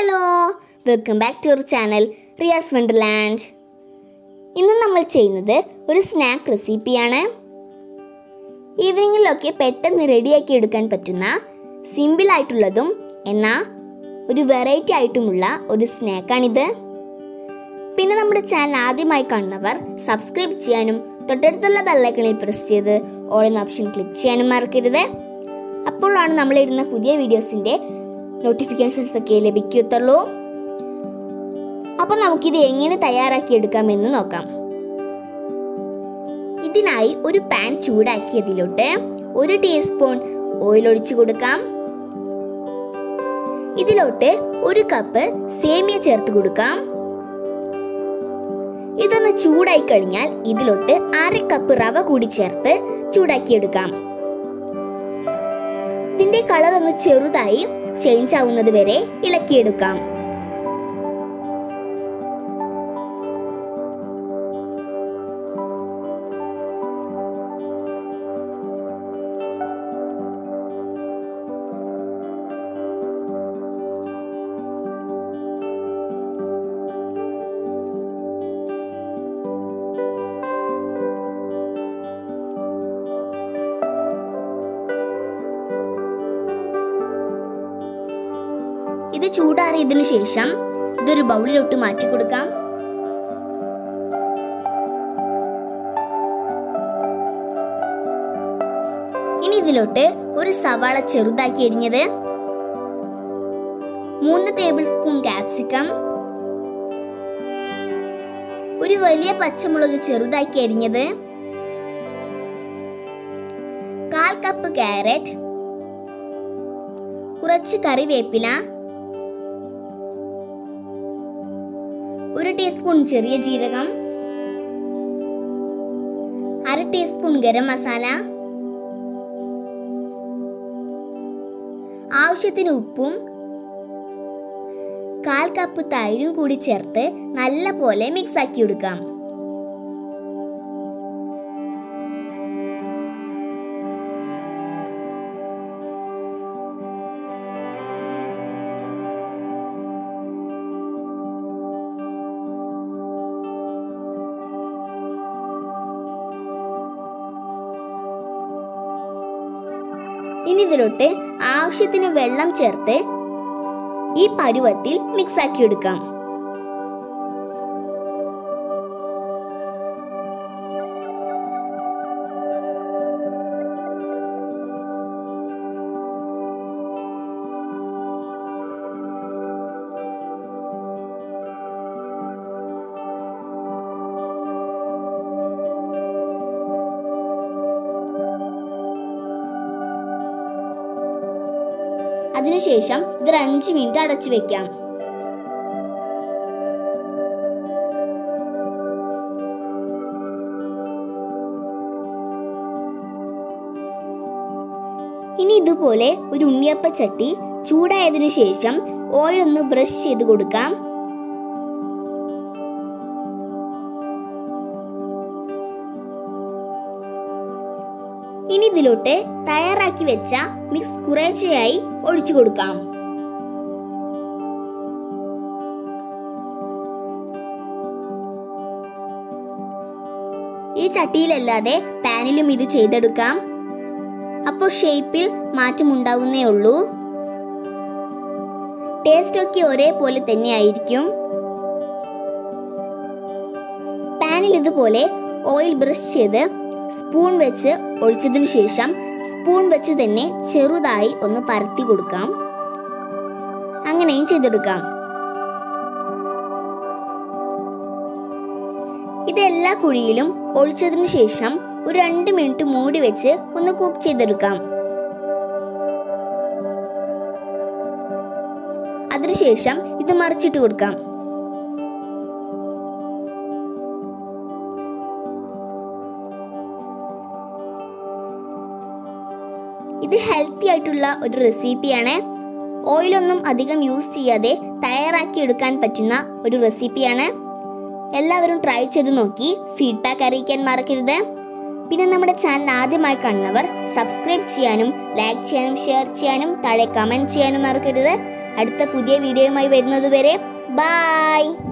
hello welcome back to our channel Riyas Wonderland ഇന്ന് നമ്മൾ ചെയ്യുന്നത് ഒരു സ്നാക്ക് റെസിപ്പിയാണ് ഈവനിങ്ങിലൊക്കെ പെട്ടെന്ന് റെഡിയാക്കി എടുക്കാൻ പറ്റുന്ന സിമ്പിൾ ആയിട്ടുള്ളതും എന്നാൽ ഒരു വെറൈറ്റി ആയിട്ടുമുള്ള ഒരു സ്നാക്കാണിത് പിന്നെ നമ്മുടെ ചാനൽ ആദ്യമായി കാണുന്നവർ സബ്സ്ക്രൈബ് ചെയ്യാനും തൊട്ടടുത്തുള്ള ബെല്ലൈക്കണിൽ പ്രസ് ചെയ്ത് ഓൾ എന്ന ഓപ്ഷൻ ക്ലിക്ക് ചെയ്യാനും മറക്കരുത് അപ്പോഴാണ് നമ്മളിടുന്ന പുതിയ വീഡിയോസിൻ്റെ നോട്ടിഫിക്കേഷൻസ് ഒക്കെ ലഭിക്കത്തുള്ളൂ അപ്പം നമുക്കിത് എങ്ങനെ തയ്യാറാക്കി എടുക്കാമെന്ന് നോക്കാം ഇതിനായി ഒരു പാൻ ചൂടാക്കിയതിലോട്ട് ഒരു ടീസ്പൂൺ ഓയിൽ ഒഴിച്ചു കൊടുക്കാം ഇതിലോട്ട് ഒരു കപ്പ് സേമിയ ചേർത്ത് കൊടുക്കാം ഇതൊന്ന് ചൂടായി കഴിഞ്ഞാൽ ഇതിലോട്ട് അര കപ്പ് റവ കൂടി ചേർത്ത് ചൂടാക്കിയെടുക്കാം ഇതിന്റെ കളർ ഒന്ന് ചെറുതായി ചേഞ്ച് ആവുന്നത് വരെ ഇളക്കിയെടുക്കാം ഇത് ചൂടാറിയതിനു ശേഷം ഇതൊരു ബൗളിലോട്ട് മാറ്റി കൊടുക്കാം ഇനി ഇതിലോട്ട് ഒരു സവാള ചെറുതാക്കി എരിഞ്ഞത് മൂന്ന് ടേബിൾ സ്പൂൺ കാപ്സിക്കം ഒരു വലിയ പച്ചമുളക് ചെറുതാക്കി അരിഞ്ഞത് കാൽ കപ്പ് ക്യാരറ്റ് കുറച്ച് കറിവേപ്പില ഒരു ടീസ്പൂൺ ചെറിയ ജീരകം അര ടീസ്പൂൺ ഗരം മസാല ആവശ്യത്തിന് ഉപ്പും കാൽ കപ്പ് തൈരും കൂടി ചേർത്ത് നല്ല പോലെ മിക്സ് ആക്കി എടുക്കാം ഇനി ഇതിലോട്ട് ആവശ്യത്തിന് വെള്ളം ചേർത്ത് ഈ പരുവത്തിൽ മിക്സ് ആക്കി എടുക്കാം അതിനുശേഷം ഇതൊരു അഞ്ച് മിനിറ്റ് അടച്ചു വെക്കാം ഇനി ഇതുപോലെ ഒരു ഉണ്ണിയപ്പ ചട്ടി ചൂടായതിനു ശേഷം ഓയിൽ ഒന്ന് ബ്രഷ് ചെയ്ത് കൊടുക്കാം ഇനി ഇതിലോട്ട് തയ്യാറാക്കി വെച്ച മിക്സ് കുറേശ്ശെയായി ഒഴിച്ചു കൊടുക്കാം ഈ ചട്ടിയിലല്ലാതെ പാനിലും ഇത് ചെയ്തെടുക്കാം അപ്പോൾ ഷേപ്പിൽ മാറ്റമുണ്ടാവുന്നേ ഉള്ളൂ ടേസ്റ്റ് ഒക്കെ ഒരേപോലെ തന്നെ ആയിരിക്കും പാനിൽ ഇതുപോലെ ഓയിൽ ബ്രഷ് ചെയ്ത് സ്പൂൺ വെച്ച് ഒഴിച്ചതിനു ശേഷം സ്പൂൺ വെച്ച് തന്നെ ചെറുതായി ഒന്ന് പരത്തി കൊടുക്കാം അങ്ങനെയും ചെയ്തെടുക്കാം ഇത് എല്ലാ കുഴിയിലും ഒഴിച്ചതിനു ശേഷം ഒരു രണ്ട് മിനിറ്റ് മൂടി വെച്ച് ഒന്ന് കുക്ക് ചെയ്തെടുക്കാം അതിനുശേഷം ഇത് മറിച്ചിട്ട് കൊടുക്കാം ഇത് ഹെൽത്തി ആയിട്ടുള്ള ഒരു റെസിപ്പിയാണ് ഓയിലൊന്നും അധികം യൂസ് ചെയ്യാതെ തയ്യാറാക്കി എടുക്കാൻ പറ്റുന്ന ഒരു റെസിപ്പിയാണ് എല്ലാവരും ട്രൈ ചെയ്ത് നോക്കി ഫീഡ്ബാക്ക് അറിയിക്കാൻ മറക്കരുത് പിന്നെ നമ്മുടെ ചാനൽ ആദ്യമായി കാണുന്നവർ സബ്സ്ക്രൈബ് ചെയ്യാനും ലൈക്ക് ചെയ്യാനും ഷെയർ ചെയ്യാനും താഴെ കമൻറ്റ് ചെയ്യാനും മറക്കരുത് അടുത്ത പുതിയ വീഡിയോയുമായി വരുന്നതുവരെ ബായ്